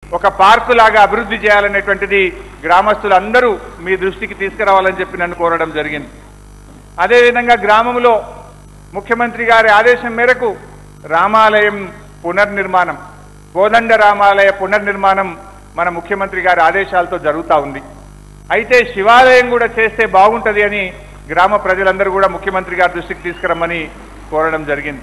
ఒక పార్కు లాగా అభివృద్ధి చేయాలనేటువంటిది గ్రామస్తులందరూ మీ దృష్టికి తీసుకురావాలని చెప్పి నన్ను కోరడం జరిగింది అదేవిధంగా గ్రామంలో ముఖ్యమంత్రి గారి ఆదేశం మేరకు రామాలయం పునర్నిర్మాణం కోదండ రామాలయ పునర్నిర్మాణం మన ముఖ్యమంత్రి గారి ఆదేశాలతో జరుగుతూ ఉంది అయితే శివాలయం కూడా చేస్తే బాగుంటది అని గ్రామ ప్రజలందరూ కూడా ముఖ్యమంత్రి గారి దృష్టికి తీసుకురమ్మని కోరడం జరిగింది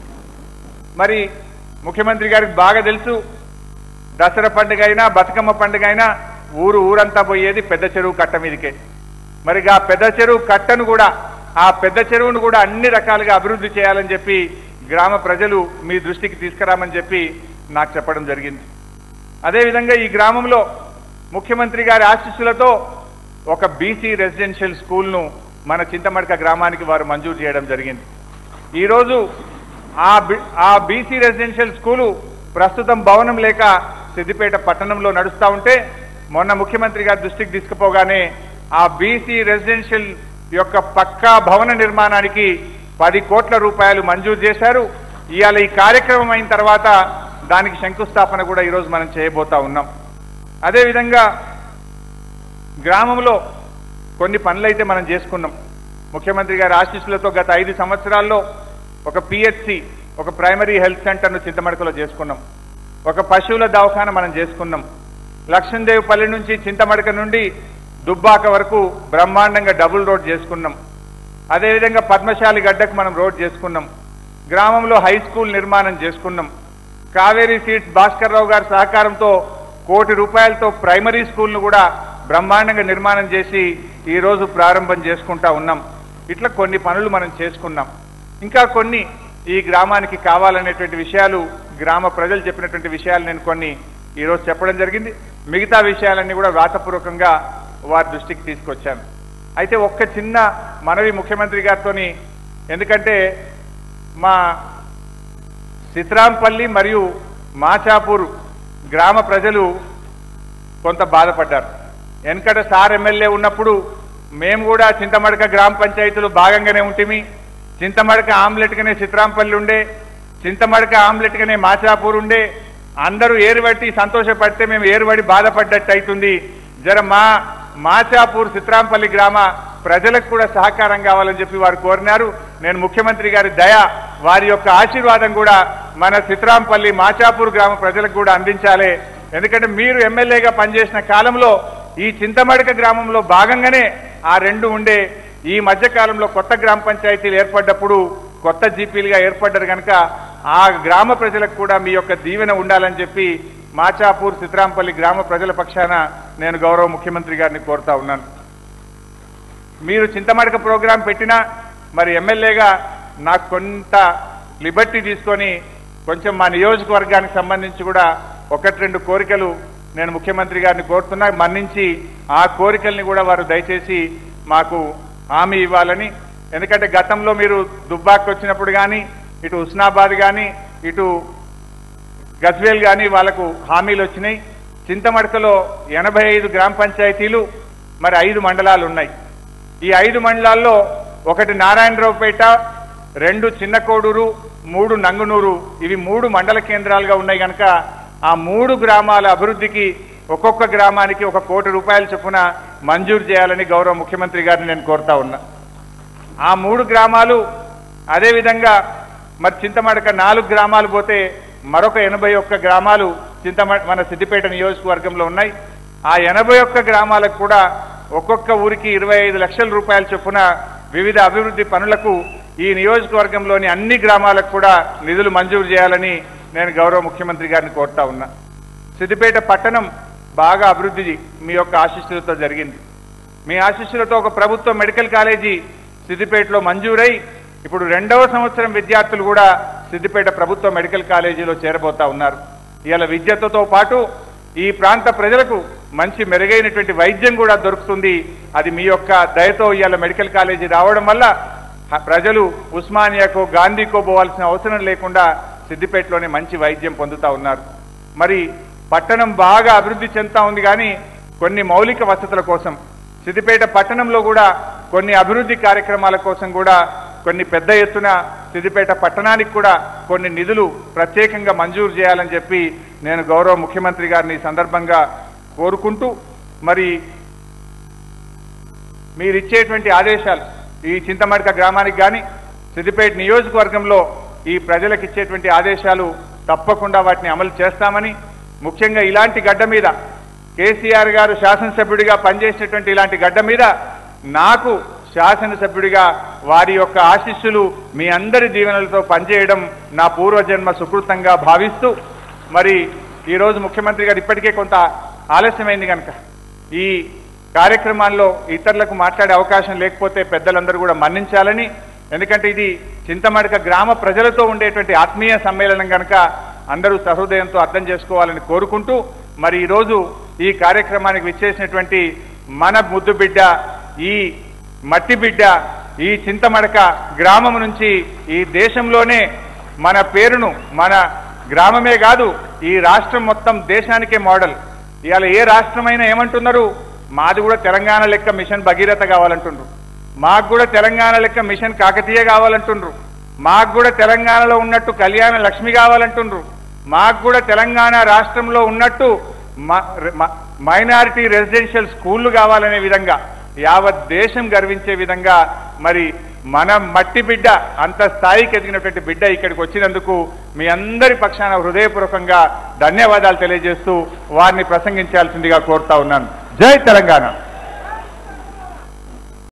మరి ముఖ్యమంత్రి గారికి బాగా తెలుసు దసరా పండుగ అయినా బతుకమ్మ పండుగ అయినా ఊరు ఊరంతా పోయేది పెద్ద చెరువు కట్ట మీదకే మరి ఆ పెద్ద చెరువు కట్టను కూడా ఆ పెద్ద చెరువును కూడా అన్ని రకాలుగా అభివృద్ధి చేయాలని చెప్పి గ్రామ ప్రజలు మీ దృష్టికి తీసుకురామని చెప్పి నాకు చెప్పడం జరిగింది అదేవిధంగా ఈ గ్రామంలో ముఖ్యమంత్రి గారి ఆశీస్సులతో ఒక బీసీ రెసిడెన్షియల్ స్కూల్ను మన చింతమడక గ్రామానికి వారు మంజూరు చేయడం జరిగింది ఈరోజు ఆ బి- ఆ బీసీ రెసిడెన్షియల్ స్కూలు ప్రస్తుతం భవనం లేక సిద్దిపేట పట్టణంలో నడుస్తూ ఉంటే మొన్న ముఖ్యమంత్రి గారి దృష్టికి తీసుకుపోగానే ఆ బీసీ రెసిడెన్షియల్ యొక్క పక్కా భవన నిర్మాణానికి పది కోట్ల రూపాయలు మంజూరు చేశారు ఇవాళ ఈ కార్యక్రమం అయిన తర్వాత దానికి శంకుస్థాపన కూడా ఈరోజు మనం చేయబోతా ఉన్నాం అదేవిధంగా గ్రామంలో కొన్ని పనులైతే మనం చేసుకున్నాం ముఖ్యమంత్రి గారి ఆశీస్సులతో గత ఐదు సంవత్సరాల్లో ఒక పిహెచ్సి ఒక ప్రైమరీ హెల్త్ సెంటర్ను చింతమడకలో చేసుకున్నాం ఒక పశువుల దవాఖాన మనం చేసుకున్నాం లక్ష్మీదేవిపల్లి నుంచి చింతమడక నుండి దుబ్బాక వరకు బ్రహ్మాండంగా డబుల్ రోడ్ చేసుకున్నాం అదేవిధంగా పద్మశాలి గడ్డకు మనం రోడ్ చేసుకున్నాం గ్రామంలో హై స్కూల్ నిర్మాణం చేసుకున్నాం కావేరీ సీట్స్ భాస్కర్ రావు గారి సహకారంతో కోటి రూపాయలతో ప్రైమరీ స్కూల్ను కూడా బ్రహ్మాండంగా నిర్మాణం చేసి ఈ రోజు ప్రారంభం చేసుకుంటా ఉన్నాం ఇట్లా కొన్ని పనులు మనం చేసుకున్నాం ఇంకా కొన్ని ఈ గ్రామానికి కావాలనేటువంటి విషయాలు గ్రామ ప్రజలు చెప్పినటువంటి విషయాలు నేను కొన్ని ఈ రోజు చెప్పడం జరిగింది మిగతా విషయాలన్నీ కూడా వ్రాతపూర్వకంగా వారి దృష్టికి తీసుకొచ్చాను అయితే ఒక్క చిన్న మనవి ముఖ్యమంత్రి గారితోని ఎందుకంటే మా సిత్రాంపల్లి మరియు మాచాపూర్ గ్రామ ప్రజలు కొంత బాధపడ్డారు వెనకట సార్ ఎమ్మెల్యే ఉన్నప్పుడు మేము కూడా చింతమడక గ్రామ పంచాయతీలో భాగంగానే ఉంటిమి చింతమడక ఆమ్లెట్గానే చిత్రాంపల్లి ఉండే చింతమడక ఆమ్లెట్గానే మాచాపూర్ ఉండే అందరూ ఏరుబట్టి సంతోషపడితే మేము ఏరుబడి బాధపడ్డట్టు అవుతుంది జర మా మాచాపూర్ చిత్రాంపల్లి గ్రామ ప్రజలకు కూడా సహకారం కావాలని చెప్పి వారు కోరినారు నేను ముఖ్యమంత్రి గారి దయ వారి యొక్క ఆశీర్వాదం కూడా మన చిత్రాంపల్లి మాచాపూర్ గ్రామ ప్రజలకు కూడా అందించాలి ఎందుకంటే మీరు ఎమ్మెల్యేగా పనిచేసిన కాలంలో ఈ చింతమడక గ్రామంలో భాగంగానే ఆ రెండు ఉండే ఈ మధ్య కాలంలో కొత్త గ్రామ పంచాయతీలు ఏర్పడ్డప్పుడు కొత్త జీపీలుగా ఏర్పడ్డారు కనుక ఆ గ్రామ ప్రజలకు కూడా మీ యొక్క దీవెన ఉండాలని చెప్పి మాచాపూర్ సిత్రాంపల్లి గ్రామ ప్రజల పక్షాన నేను గౌరవ ముఖ్యమంత్రి గారిని కోరుతా ఉన్నాను మీరు చింతమడక ప్రోగ్రాం పెట్టినా మరి ఎమ్మెల్యేగా నాకు కొంత లిబర్టీ తీసుకొని కొంచెం మా నియోజకవర్గానికి సంబంధించి కూడా ఒకటి రెండు కోరికలు నేను ముఖ్యమంత్రి గారిని కోరుతున్నా మన్నించి ఆ కోరికల్ని కూడా వారు దయచేసి మాకు హామీ ఇవ్వాలని ఎందుకంటే గతంలో మీరు దుబ్బాకి వచ్చినప్పుడు కానీ ఇటు హుస్నాబాద్ కానీ ఇటు గజ్వేల్ కానీ వాళ్లకు హామీలు వచ్చినాయి చింతమడకలో ఎనభై ఐదు గ్రామ పంచాయతీలు మరి ఐదు మండలాలు ఉన్నాయి ఈ ఐదు మండలాల్లో ఒకటి నారాయణరావుపేట రెండు చిన్న కోడూరు మూడు నంగునూరు ఇవి మూడు మండల కేంద్రాలుగా ఉన్నాయి కనుక ఆ మూడు గ్రామాల అభివృద్ధికి ఒక్కొక్క గ్రామానికి ఒక కోటి రూపాయల చొప్పున మంజూరు చేయాలని గౌరవ ముఖ్యమంత్రి గారిని నేను కోరుతా ఉన్నా ఆ మూడు గ్రామాలు అదేవిధంగా మరి చింతమడక నాలుగు గ్రామాలు పోతే మరొక ఎనభై ఒక్క గ్రామాలు చింతమ మన సిద్దిపేట నియోజకవర్గంలో ఉన్నాయి ఆ ఎనభై ఒక్క గ్రామాలకు కూడా ఒక్కొక్క ఊరికి ఇరవై ఐదు లక్షల రూపాయల చొప్పున వివిధ అభివృద్ధి పనులకు ఈ నియోజకవర్గంలోని అన్ని గ్రామాలకు కూడా నిధులు మంజూరు చేయాలని నేను గౌరవ ముఖ్యమంత్రి గారిని కోరుతా ఉన్నా సిద్దిపేట పట్టణం బాగా అభివృద్ధి మీ యొక్క ఆశీస్సులతో జరిగింది మీ ఆశీస్సులతో ఒక ప్రభుత్వ మెడికల్ కాలేజీ సిద్దిపేటలో మంజూరై ఇప్పుడు రెండవ సంవత్సరం విద్యార్థులు కూడా సిద్దిపేట ప్రభుత్వ మెడికల్ కాలేజీలో చేరబోతా ఉన్నారు ఇవాళ విద్యతో పాటు ఈ ప్రాంత ప్రజలకు మంచి మెరుగైనటువంటి వైద్యం కూడా దొరుకుతుంది అది మీ యొక్క దయతో ఇవాళ మెడికల్ కాలేజీ రావడం వల్ల హ- ప్రజలు ఉస్మానియాకో గాంధీకో పోవాల్సిన అవసరం లేకుండా సిద్దిపేటలోనే మంచి వైద్యం పొందుతా ఉన్నారు మరి పట్టణం బాగా అభివృద్ధి చెందుతా ఉంది కానీ కొన్ని మౌలిక వసతుల కోసం సిద్దిపేట పట్టణంలో కూడా కొన్ని అభివృద్ధి కార్యక్రమాల కోసం కూడా కొన్ని పెద్ద ఎత్తున సిద్దిపేట పట్టణానికి కూడా కొన్ని నిధులు ప్రత్యేకంగా మంజూరు చేయాలని చెప్పి నేను గౌరవ ముఖ్యమంత్రి గారిని ఈ సందర్భంగా కోరుకుంటూ మరి మీరు ఇచ్చేటువంటి ఆదేశాలు ఈ చింతమడక గ్రామానికి కానీ సిద్దిపేట నియోజకవర్గంలో ఈ ప్రజలకు ఇచ్చేటువంటి ఆదేశాలు తప్పకుండా వాటిని అమలు చేస్తామని ముఖ్యంగా ఇలాంటి గడ్డ మీద కేసీఆర్ గారు శాసనసభ్యుడిగా పనిచేసినటువంటి ఇలాంటి గడ్డ మీద నాకు శాసనసభ్యుడిగా వారి యొక్క ఆశీస్సులు మీ అందరి దీవెనలతో పనిచేయడం నా పూర్వజన్మ సుకృతంగా భావిస్తూ మరి ఈరోజు ముఖ్యమంత్రి గారు ఇప్పటికే కొంత ఆలస్యమైంది కనుక ఈ కార్యక్రమాల్లో ఇతరులకు మాట్లాడే అవకాశం లేకపోతే పెద్దలందరూ కూడా మన్నించాలని ఎందుకంటే ఇది చింతమడక గ్రామ ప్రజలతో ఉండేటువంటి ఆత్మీయ సమ్మేళనం కనుక అందరూ సహృదయంతో అర్థం చేసుకోవాలని కోరుకుంటూ మరి ఈరోజు ఈ కార్యక్రమానికి విచ్చేసినటువంటి మన ముద్దు బిడ్డ ఈ మట్టి బిడ్డ ఈ చింతమడక గ్రామం నుంచి ఈ దేశంలోనే మన పేరును మన గ్రామమే కాదు ఈ రాష్ట్రం మొత్తం దేశానికే మోడల్ ఇవాళ ఏ రాష్ట్రమైనా ఏమంటున్నారు మాది కూడా తెలంగాణ లెక్క మిషన్ భగీరథ కావాలంటుండ్రు మాకు కూడా తెలంగాణ లెక్క మిషన్ కాకతీయ కావాలంటుండ్రు మాకు కూడా తెలంగాణలో ఉన్నట్టు కళ్యాణ లక్ష్మి కావాలంటుండ్రు మాకు కూడా తెలంగాణ రాష్ట్రంలో ఉన్నట్టు మైనారిటీ రెసిడెన్షియల్ స్కూళ్లు కావాలనే విధంగా యావత్ దేశం గర్వించే విధంగా మరి మన మట్టి బిడ్డ అంత స్థాయికి ఎదిగినటువంటి బిడ్డ ఇక్కడికి వచ్చినందుకు మీ అందరి పక్షాన హృదయపూర్వకంగా ధన్యవాదాలు తెలియజేస్తూ వారిని ప్రసంగించాల్సిందిగా కోరుతా ఉన్నాను జై తెలంగాణ